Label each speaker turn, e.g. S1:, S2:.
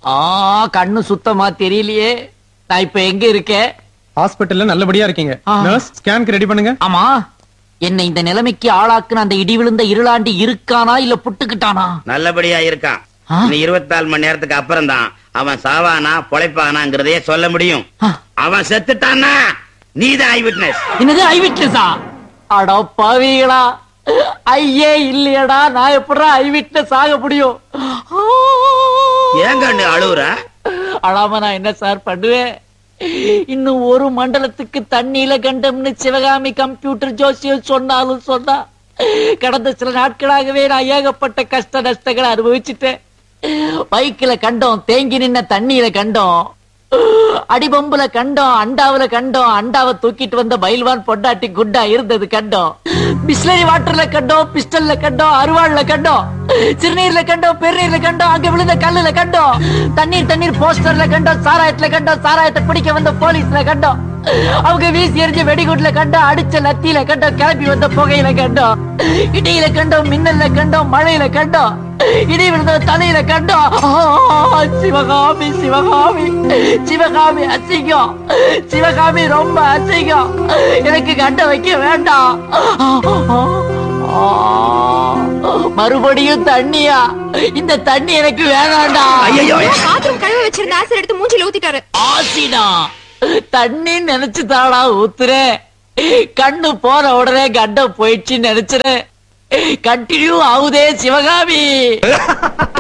S1: ஆ கண்ணு சுத்தமா தெரியலையே நான் இப்ப எங்க இருக்கேன்
S2: ஹாஸ்பிடல்ல நல்லபடியா இருக்கீங்க
S1: ஆ.
S2: நர்ஸ் ஸ்கேனுக்கு ரெடி பண்ணுங்க
S1: ஆமா என்ன இந்த நிலைமைக்கு ஆளாக்குன அந்த இடி விழுந்த இருளாண்டி இருக்கானா இல்ல புட்டுக்கிட்டானா
S3: நல்லபடியா இருக்கான்
S1: ஆ?
S3: இன்னும் இருபத்தி நாலு மணி நேரத்துக்கு அப்புறம் தான் அவன் சாவானா பொழைப்பானாங்கிறதையே சொல்ல முடியும்
S1: ஆ.
S3: அவன் செத்துட்டான்னா நீதான் ஐ விட்னஸ்
S1: என்னது ஐ விட்னஸா அட பாவிகளா ஐயே இல்லையடா நான் எப்படா ஐ விட்னஸ் ஆக முடியும்
S3: ஏங்க நீ அழுவுற
S1: அழாம நான் என்ன சார் பண்ணுவேன் இன்னும் ஒரு மண்டலத்துக்கு தண்ணியில கண்டம்னு சிவகாமி கம்ப்யூட்டர் ஜோசியம் சொன்னாலும் சொன்னா கடந்த சில நாட்களாகவே நான் ஏகப்பட்ட கஷ்ட நஷ்டங்களை அனுபவிச்சுட்டேன் பைக்கில கண்டோம் தேங்கி நின்ன தண்ணியில கண்டோம் அடிபம்புல கண்டோம் அண்டாவுல கண்டோம் அண்டாவை தூக்கிட்டு வந்த பயில்வான் பொண்டாட்டி குண்டா இருந்தது கண்டோம் பிஸ்லரி வாட்டர்ல கண்டோம் பிஸ்டல்ல கண்டோம் அருவாள்ல கண்டோம் சிறுநீர்ல கண்டோம் பெருநீர்ல கண்டோம் அங்க விழுந்த கல்லுல கண்டோம் தண்ணீர் தண்ணீர் போஸ்டர்ல கண்டோம் சாராயத்துல கண்டோம் சாராயத்தை பிடிக்க வந்த போலீஸ்ல கண்டோம் அவங்க வீசி எறிஞ்ச வெடிகுட்ல கண்டோம் அடிச்ச லத்தியில கண்டோம் கிளப்பி வந்த புகையில கண்டோம் இடியில கண்டோம் மின்னல்ல கண்டோம் மழையில கண்டோம் இடி விழுந்த தலையில கண்டோம் ஆ, சிவகாமி சிவகாமி சிவகாமி அசிங்கம் சிவகாமி ரொம்ப அசிங்கம் எனக்கு கண்ட வைக்க வேண்டாம் ஆ, மறுபடியும் தண்ணியா இந்த தண்ணி எனக்கு வேணாண்டா
S3: ஐயோ
S4: பாத்ரூம் கழுவ வச்சிருந்த ஆசிட் எடுத்து மூஞ்சில ஊத்திட்டாரு
S1: ஆசிடா தண்ணி நினைச்சு தாடா ஊத்துறேன் கண்ணு போன உடனே கண்டம் போயிடுச்சுன்னு நினைச்சுறேன் கண்டினியூ ஆகுதே சிவகாமி